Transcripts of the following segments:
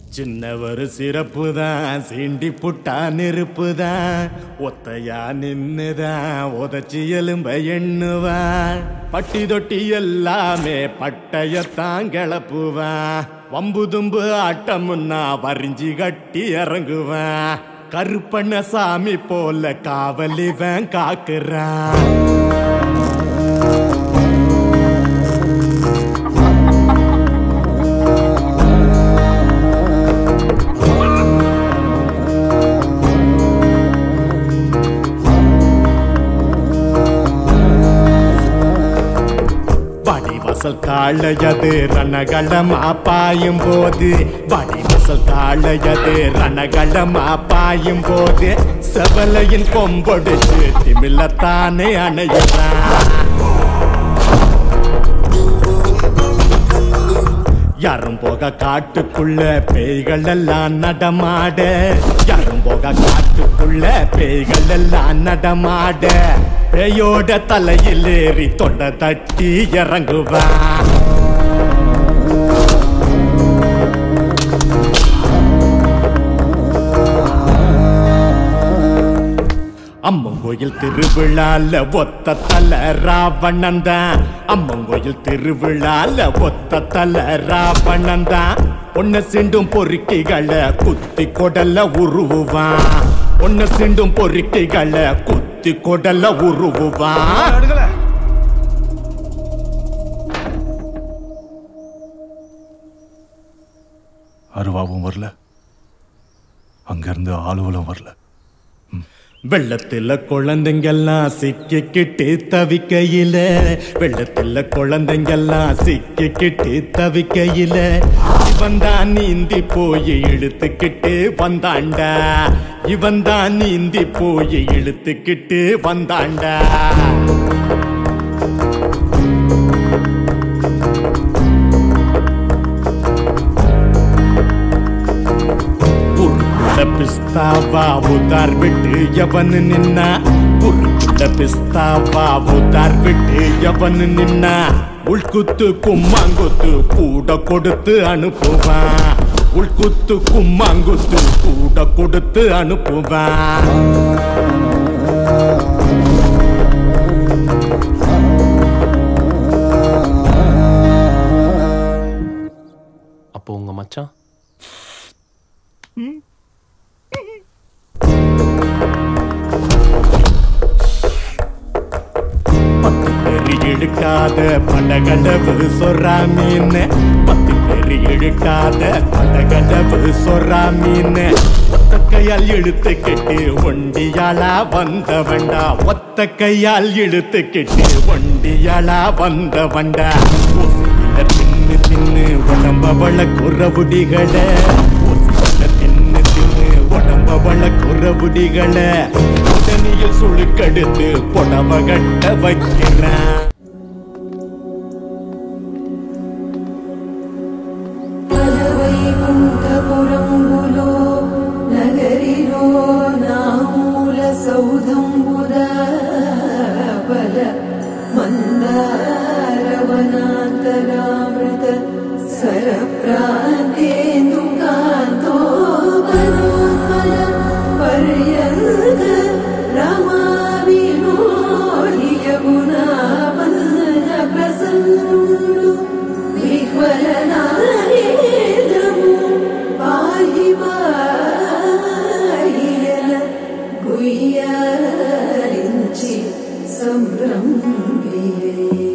சின்னவர் சிறப்பு தான் சீண்டி புட்டா நெருப்பு தான் ஒத்தையா நின்னுதான் உதச்சி எலும்ப எண்ணுவான் பட்டி தொட்டி எல்லாமே பட்டயத்தான் கிளப்புவான் வம்பு தும்பு ஆட்டமுன்னா வரிஞ்சி கட்டி இறங்குவான் கருப்பண்ண சாமி போல காவலிவன் காக்குறான் வடிவசல் காளையது ரணகளமா பாயும் போது வடிவசல் காளையது ரணகளமா பாயும் போது செவலையின் கொம்பொடிச்சு திமிலத்தானே அணையுறான் யாரும் போக காட்டுக்குள்ள பேய்கள் எல்லாம் நடமாட யாரும் போக காட்டுக்குள்ள பேய்கள் எல்லாம் நடமாட பேயோட தலையில் ஏறி தொண்டை தட்டி இறங்குவான் அம்மங்கோயில் திருவிழால ஒத்த தல ராவணன் தான் அம்மங்கோயில் திருவிழால ஒத்த தல ராவணன் தான் ஒன்ன சிண்டும் பொறுக்கிகளை குத்தி கொடல உருவுவான் ஒன்ன சிண்டும் பொறுக்கிகளை குத்தி கொடல உருவுவான் அருவாவும் வரல அங்கிருந்து ஆளுவலும் வரல வெள்ளத்துல குழந்தைங்கெல்லாம் சிக்கிக்கிட்டு தவிக்கையில வெள்ளத்துல குழந்தைங்கெல்லாம் சிக்கிக்கிட்டு தவிக்கையில இவன் தான் நீந்தி போய் இழுத்துக்கிட்டு வந்தாண்டா இவன் தான் நீந்தி போய் இழுத்துக்கிட்டு வந்தாண்டா உருக்குள்ள பிஸ்தாவா உதார் விட்டு எவனு நின்னா உருக்குள்ள பிஸ்தாவா உதார் விட்டு எவனு நின்னா உள்குத்து கும்மாங்குத்து கூட கொடுத்து அனுப்புவான் உள்குத்து கும்மாங்குத்து கூட கொடுத்து அனுப்புவான் அப்போ உங்க மச்சான் பத்து பேரு இழுக்காத படகளவு சொரா மீன் பத்து பேரு இழுக்காத படகளவு சொரா மீன் ஒத்த கையால் இழுத்து கெட்டு ஒண்டியாளா வந்தவண்டா ஒத்த கையால் இழுத்து கெட்டு ஒண்டியாளா வந்தவண்டா ஒசியில தின்னு தின்னு உடம்ப வளக்குறவுடிகள ஒசியில தின்னு தின்னு உடம்ப வளக்குறவுடிகள உடனியில் சுழுக்கெடுத்து புடவ கட்ட வைக்கிறான் కలవైకుంఠపురంబులో నగరిలో నామూల సౌధంబుద బల మందారవనాంతరామృత సరప్రాంతేందు కాంతో బలోత్పల పర్యంత రమా వినోడియగుణా వదన ప్రసన్నుడు విహ్వలనారేంద్రము పాహి పాహియల గుయ్యారించి సంభ్రమియే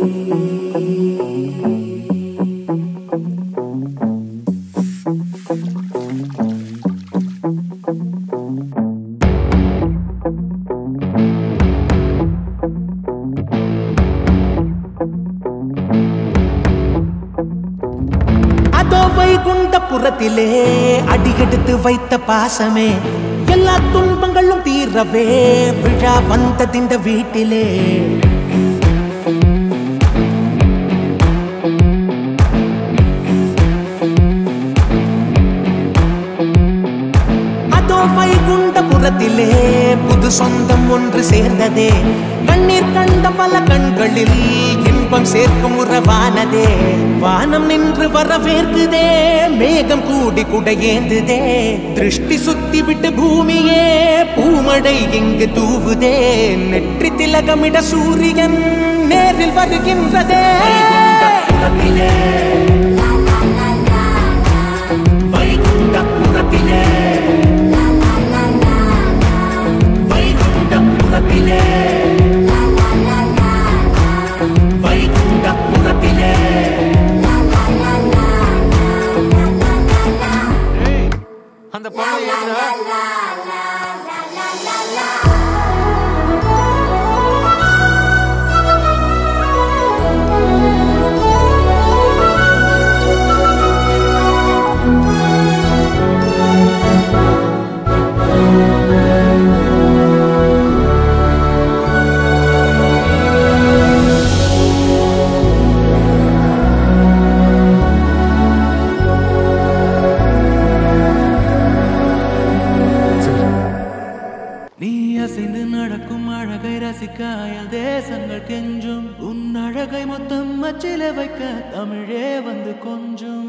அதோ வைகுண்டபுரத்திலே அடியெடுத்து வைத்த பாசமே எல்லா துன்பங்களும் தீரவே விழா வந்ததிந்த வீட்டிலே அதோ வைகுண்டபுரத்திலே புது சொந்தம் ஒன்று சேர்ந்ததே கண்ணீர் கண்ட பல கண்களில் இன்ப இன்பம் சேர்க்கும் உறவானதே வானம் நின்று வரவேற்குதே மேகம் கூடி குடையேந்துதே திருஷ்டி சுத்தி விட்டு பூமியே பூமழை இங்கு தூவுதே நெற்றி திலகமிட சூரியன் நேரில் வருகின்றதே வைகுண்டபுரத்திலே வைகுண்டபுரத்திலே வைகுண்டபுரத்திலே அந்த பொண்ணு ஏன்டா நீ அசைந்து நடக்கும் அழகை ரசிக்க அயல் தேசங்கள் கெஞ்சும் உன் அழகை மொத்தம் அச்சில வைக்க தமிழே வந்து கொஞ்சும்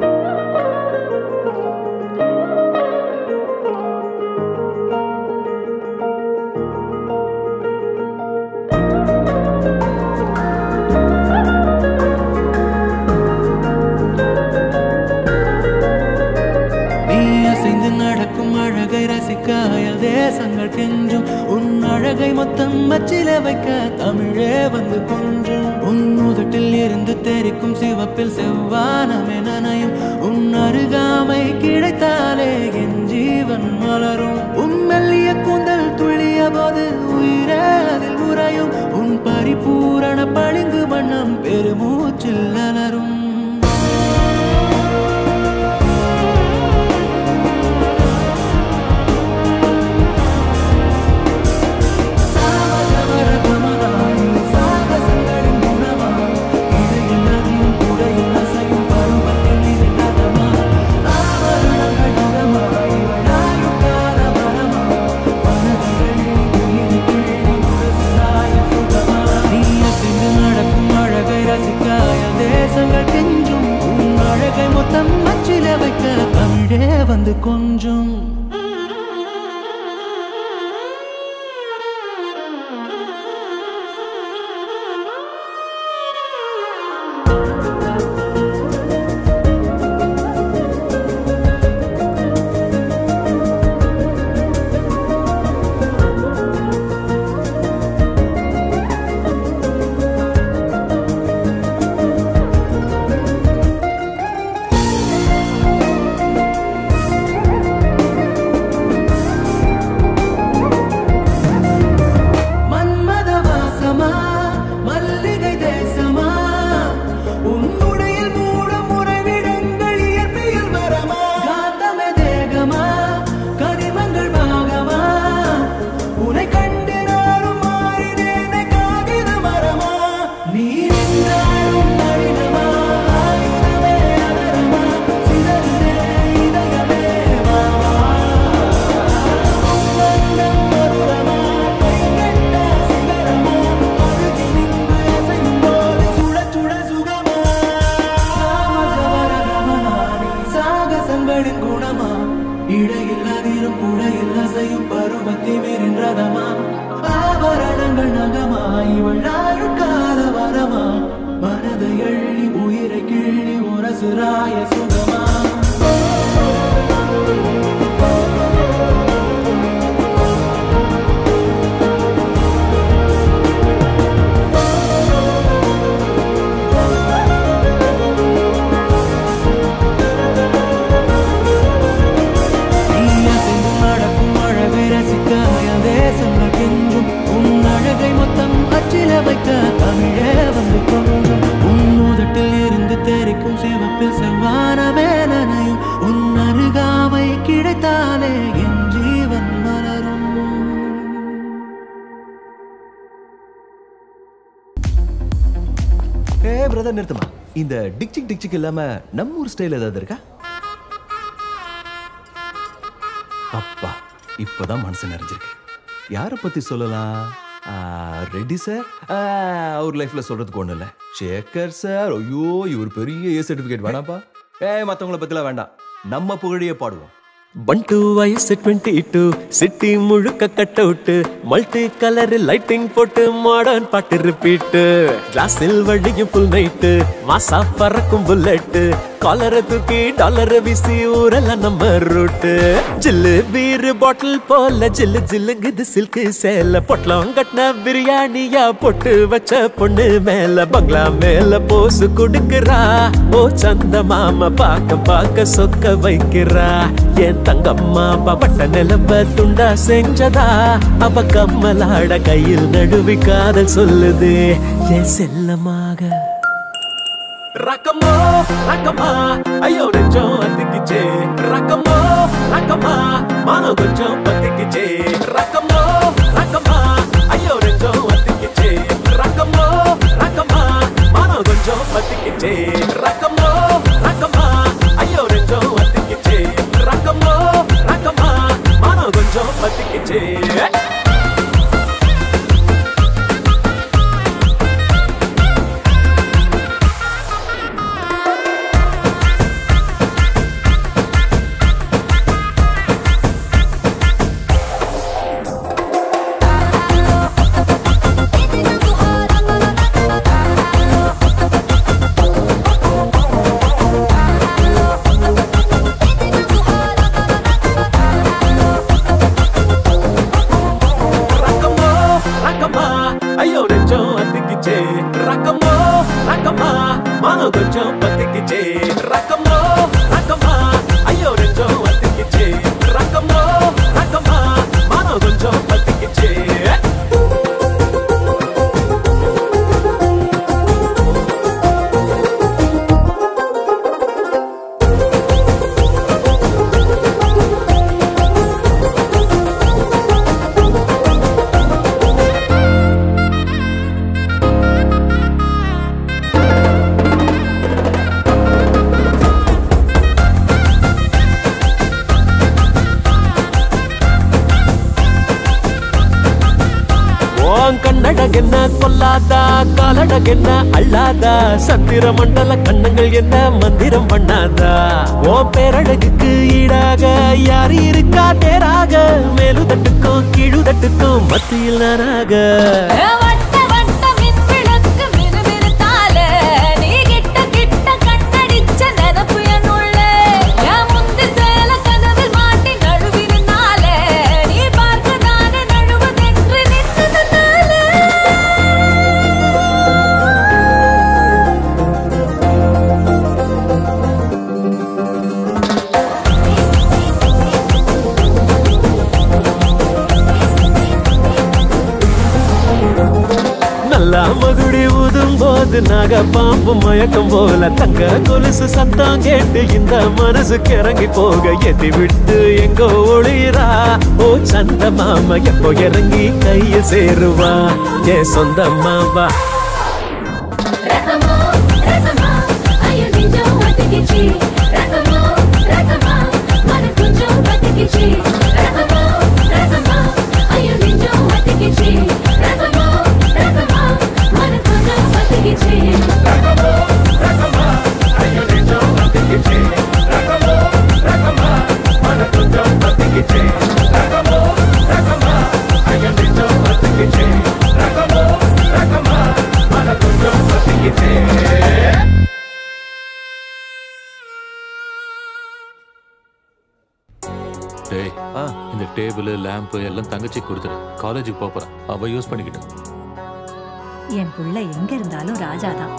நீ அசைந்து நடக்கும் அழகை ரசிக்க அயல் தேசங்கள் கெஞ்சும் உன் அழகை மொத்தம் அச்சில வைக்க தமிழே வந்து கொஞ்சும் உன் உதட்டில் இருந்து தெரிக்கும் சிவப்பில் செவ்வானமே நனையும் உன் அருகாமை கிடைத்தாலே என் ஜீவன் மலரும் உன் மெல்லிய கூந்தல் துளிய போது உயிரே அதில் உறையும் உன் பரிபூரண பளிங்கு வண்ணம் பெருமூச்சில் அலரும் வந்து கொஞ்சம் மன்மத வாசமா மல்லிகை தேசமா உன்னுடையில் மூடும் உறைவிடங்கள் இயற்பியல் வரமா காந்தமே தேகமா கனிமங்கள் பாகமா உனை கண்டு நானும் மாறினேனே காகித மரமா நீ நின்றாலும் நளினமா ஆயுதமே அலரமா சிதறுதே இதயமே வாவா வண்ணம் மதுரமா கைகெட்ட சிகரமா அருகி நின்று அசையும் போது சுட சுட சுகமா சாமசவரகமனா நீ சாகசங்களின் குணமா இடையில் அதிரும் புடையில் அசையும் பருவத்தை மீறின்றதமா ஆபரணங்கள் நகமா இவள் ஆயுட்கால வரமா மனதை எள்ளி உயிரை கிள்ளி உரசுராய சுகமா நீ அசைந்து நடக்கும் அழகை ரசிக்க அயல் தேசங்கள் கெஞ்சும் உன் அழகை மொத்தம் அச்சில வைக்க தமிழே வந்து கொஞ்சம் உன் உதட்டில் இருந்து தெரிக்கும் சிவப்பில் செவ்வானமே நனையும் உன் அருகாமை கிடைத்தாலே என் ஜீவன் மலரும் ஏ பிரதர் நிறுத்துமா இந்த டிக்சிக் டிக்சிக் இல்லாம நம்ம ஊர் ஸ்டைல் ஏதாவது இருக்கா அப்பா இப்பதான் மனசு நிறைஞ்சிருக்கு யாரை பத்தி சொல்லலாம் ரெட்டி சார் அவர் லைஃப்ல சொல்றதுக்கு ஒண்ணு இல்ல சேகர் சார் ஐயோ இவர் பெரிய ஏ சர்டிபிகேட் வேணாப்பா ஏய் மத்தவங்கள பத்திலாம் வேண்டாம் நம்ம புகழையே பாடுவோம் ஒன் டூ வயசு டுவெண்ட்டி டூ சிட்டி முழுக்க cut out multi colour lighting போட்டு மாடர்ன் பாட்டு ரிப்பீட்டு கிளாஸில் வழியும் புல் நைட்டு மாசா பறக்கும் புல்லட்டு காலரை தூக்கி டாலரை வீசி ஊரெல்லாம் நம்ம ரூட்டு ஜில்லு பீரு பாட்டில் போல ஜில்லு ஜில்லுங்குது சில்கு சேல பொட்டலம் கட்டின பிரியாணியா போட்டு வச்ச பொண்ணு மேல பங்களா மேல போசு கொடுக்குறா ஓ சந்த மாமா பாக்க பாக்க சொக்க வைக்கிறா என் தங்கம்மா பவட்ட நிலவ துண்டா செஞ்சதா அவ கம்மலாட கையில் நடுவி காதல் சொல்லுது என் செல்லமாக ரக்கமோ ரக்கமா ஐயோ நெஞ்சம் அத்திக்கிச்சே ரக்கமோ ரக்கமா மானம் கொஞ்சம் பத்திக்கிச்சே ரக்கமோ ரக்கமா ஐயோ நெஞ்சம் அத்திக்கிச்சே ரக்கமோ ரக்கமா மானம் கொஞ்சம் பத்திக்கிச்சே ரக்கமோ ரக்கமா ஐயோ நெஞ்சம் அத்திக்கிச்சே ரக்கமோ ரக்கமா மானம் கொஞ்சம் பத்திக்கிச்சே ரக்கமோ ரக்கமா ஐயோ நெஞ்சம் அத்திக்கிச்சே ரக்கமோ ரக்கமா மானம் கொஞ்சம் பத்திக்கிச்சே ரக்கமோ ரக்கமா ஐயோ நெஞ்சம் அத்திக்கிச்சே ரக்கமோ ரக்கமா மானம் கொஞ்சம் பத்திக்கிச்சே உன் கண்ணடகென்ன கொல்லாதா காலடகென்ன அள்ளாதா சந்திர மண்டல கண்ணங்கள் என்ன மந்திரம் பண்ணாதா உன் பேரழகுக்கு ஈடாக யாரு இருக்கா தேராக மேலுதட்டுக்கும் கீழுதட்டுக்கும் மத்தியில் நானாக வட்ட வட்ட மின்விளக்கு மினுமினுத்தால, நீ கிட்ட கிட்ட கண்ணடிச்ச நினப்பு என் உள்ள. என் முந்தி சேல கதவில் மாட்டி நழுவினால, நீ பார்க்கதானே நழுவுதென்று நின்றதுனால. நல்லா மகுடி ஊதும் போது நாக பாம்பு மயக்கம் போல தங்க கொலுசு சத்தம் கேட்டு இந்த மனசு கிறங்கி போக எதி விட்டு எங்கோ ஒளிரா ஓ சந்த மாமா எப்போ இறங்கி கைய சேருவா ஏ சொந்த மாவா ரகமோ, ரகமா, ஐயோ நெஞ்சம் ஒட்டிக்கிச்சு. ரகமோ, ரகமா, மனம் கொஞ்சம் பத்திக்கிச்சு. ரகமோ, ரகமா, ஐயோ நெஞ்சம் ஒட்டிக்கிச்சு. ரகமோ, ரகமா, மனம் கொஞ்சம் பத்திக்கிச்சு. டேய் ஆ இந்த டேபிள் லேம்ப் எல்லாம் தங்கச்சி கொடுத்துரு காலேஜுக்கு போப் போறேன் அவ யூஸ் பண்ணிக்கிட்டு என் புள்ள எங்க இருந்தாலும் ராஜாதான்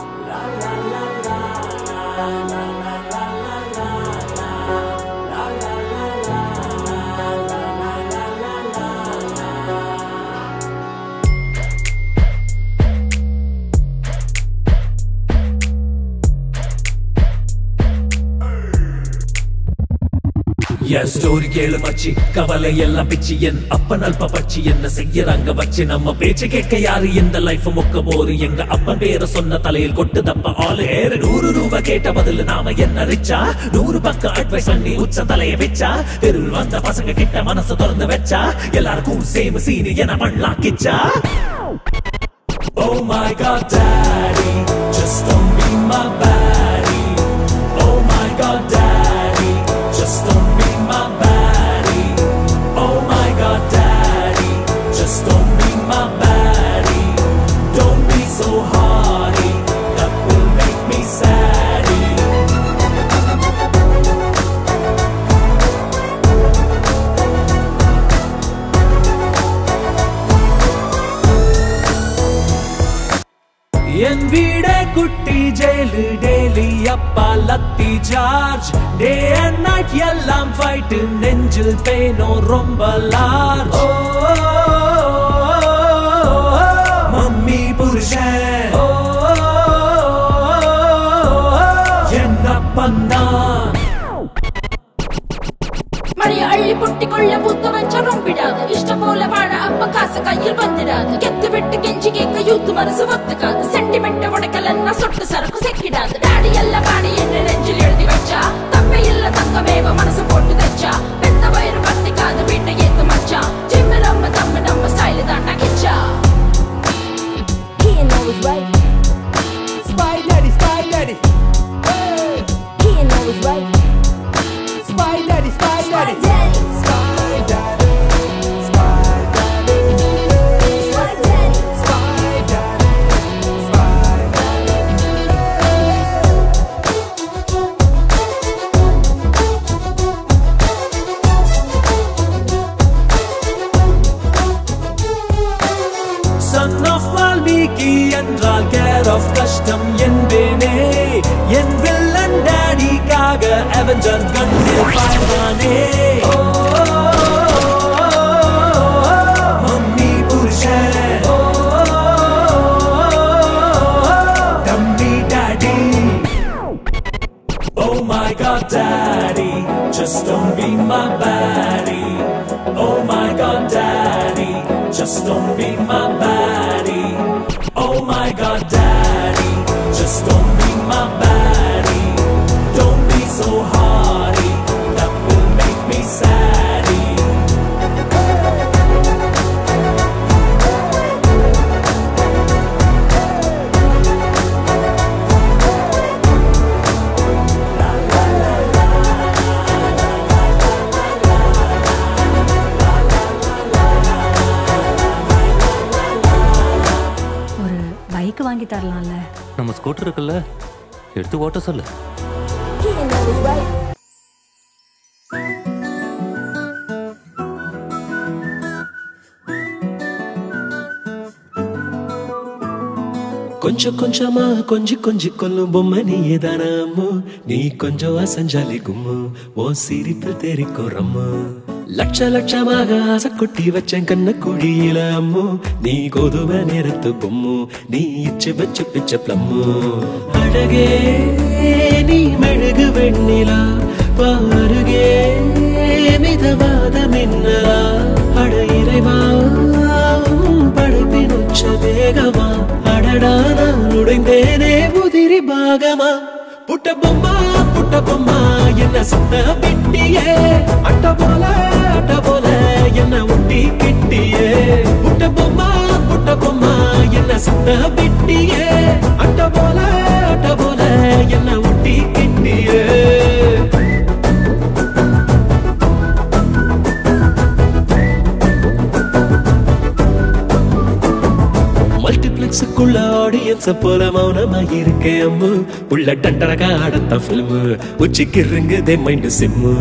என் ஸ்டோரி கேளு மச்சி கவலை எல்லாம் பிச்சு என் அப்பன் அல்ப பச்சி என்ன செய்யறாங்க வச்சு நம்ம பேச்சு கேட்க யாரு இந்த லைஃப் முக்க போரு எங்க அப்பன் பேரை சொன்ன தலையில் கொட்டு தப்ப ஆளு ஏறு நூறு ரூபாய் கேட்ட பதில் நாம என்ன ரிச்சா நூறு பக்கம் அட்வைஸ் பண்ணி உச்ச தலைய வச்சா தெருவில் வந்த பசங்க கிட்ட மனசு திறந்து வச்சா எல்லாருக்கும் சேம் சீனு என பண்ணலாம் Kichcha Oh my god, daddy, Just don't be my baddie. Oh my god, daddy. Just don't be my baddie. Oh my god, daddy. Just don't be my baddie. Don't be so hardy. That will make me saddy. என் வீடே குட்டி jail daily அப்பா லத்தி charge day and night எல்லாம் fight நெஞ்சில் பெயினோ ரொம்ப large ஓ mummy புருஷன் ஓ என்ன பண்ணான் மழைய அள்ளி பொட்டி கொள்ள பூத்த வச்ச ரொம்பிடாது இஷ்டம் போல வாழ அப்ப காசு கையில் வந்துடாது கெத்து விட்டு கெஞ்சி கேட்க யூத்து மனசு ஒத்துக்காது சென்டிமெண்ட் உடைக்கலன்னா சொட்டு சரக்கு செக்கிடாது டாடி எல்லாம் பாடி என்ன நெஞ்சில் எழுதி வச்சா தப்பை இல்ல தங்கமேவ மனசு போட்டு தச்சா பெத்த வயிறு பத்திக்காது வீட்டை ஏத்து மச்சா ஜிம்மு நம்ம தம்மு நம்ம ஸ்டைலு தாண்டா Kichcha He know it's right. Spy daddy, spy daddy. He know it's right. Spy daddy, spy daddy. Spy daddy. Spy daddy. Spy daddy. Spy daddy. Spy son of Valmiki என்றால் கேர் ஆஃப் கஷ்டம் என்பேனே என் villain டேடிக்காக Avenger கண்ணில் பாய்வானே ஓ, mummy புருஷன் ஓ, dummy daddy Oh my god, daddy, just don't be my baddie. Oh my god, daddy, just don't be my baddie. Oh my god, daddy, just don't be my baddie. Don't be so hardy, that will make me saddy. ஒரு bike வாங்கி தரலாம்ல நம்ம scooter இருக்குல்ல எடுத்து ஓட்ட சொல்லு He know it's right. கொஞ்சம் கொஞ்சமா கொஞ்சி கொஞ்சி கொல்லும் பொம்மை நீ ஏதானாமோ நீ கொஞ்சம் அசஞ்சாலி கும்மு ஓ சிரிப்பில் தெரிக்கும் ரம்மு லட்ச லட்சமாக ஆசை கொட்டி வச்சேன் கண்ண குழியில அம்மு நீ கோதுமை நேரத்து பொம்மு நீ இச்சு வச்சு பிச்ச பிளம்மு அழகே நீ மெழுகு வெண்ணிலா பாருகே மிதவாத மின்னலா அட இறைவா உன் படைப்பின் உச்ச வேகமா அடடா நான் உடைந்தேனே உதிரி பாகமா புட்ட பொம்மா புட்ட பொம்மா என்ன சொன்ன விட்டியே அட்ட போல அட்ட போல என்ன ஒட்டி கிட்டியே புட்ட பொம்மா புட்ட பொம்மா என்ன சொன்ன விட்டியே அட்ட போல அட்ட போல என்ன ஒட்டி கிட்டியே மல்டிப்ளெக்ஸுக்குள்ள ஆடியன்ஸ போல மௌனமா இருக்கேன் அம்மு உள்ள டண்டரகா ஆடத்த ஃபில்மு உச்சிக்கு இருங்குதே மைண்டு சிம்மு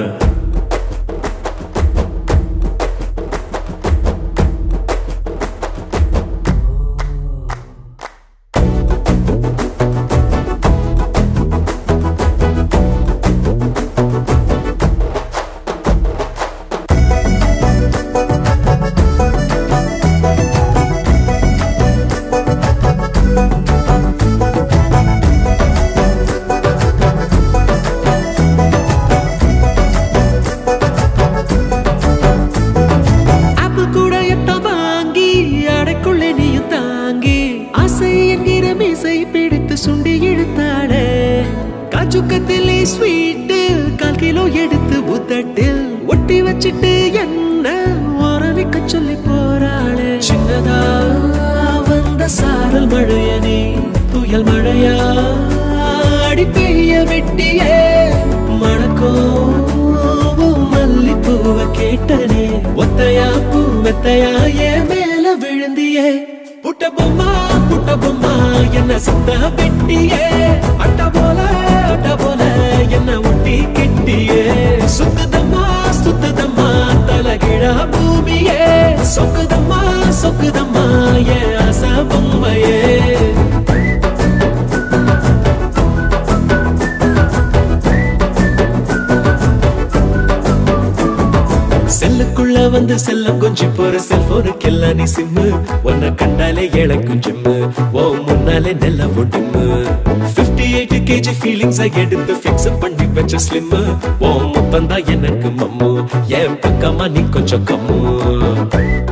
ஆப்பிள் கூட எட்ட வாங்கி அடைக்குள்ளே நீயும் தாங்கி ஆசை என்கிற மீசை பிடித்து சுண்டி இழுத்தாளே காச்சுக்கத்திலே ஸ்வீட்டு கால் கிலோ எடுத்து உதட்டில் ஒட்டி வச்சிட்டு என்ன ஓரணிக்க சொல்லி போறாளே சின்னதா வந்த சாரல் மழைய நீ புயல் மழையா அடி பெய்ய வெட்டியே மணக்கோ மல்லிப்பூவ கேட்டனே ஒத்தையா பூ மெத்தையா என் மேல விழுந்தியே புட்ட பொம்மா புட்ட பொம்மா என்ன சுத்த வெட்டியே அட்ட போல அட்ட போல என்ன ஒட்டி கெட்டியே சுத்துதம்மா சுத்துதம்மா தலகிழா பூமியே சொக்குதம்மா சொக்குதம்மா என் ஆசை பொம்மையே செல்லுக்குள்ள வந்து செல்லம் கொஞ்சி போற செல்போனுக்கெல்லாம் நீ சிம்மு உன்னை கண்டாலே இழக்கும் ஜிம்மு ஓ முன்னாலே நெல்ல ஒட்டுமு 58 எயிட் கேஜி ஃபீலிங்ஸ் எடுத்து ஃபிக்ஸ் பண்ணி வச்ச ஸ்லிம் ஓ முத்தம் தான் எனக்கு மம்மு என் பக்கமா நீ கொஞ்சம் கம்மு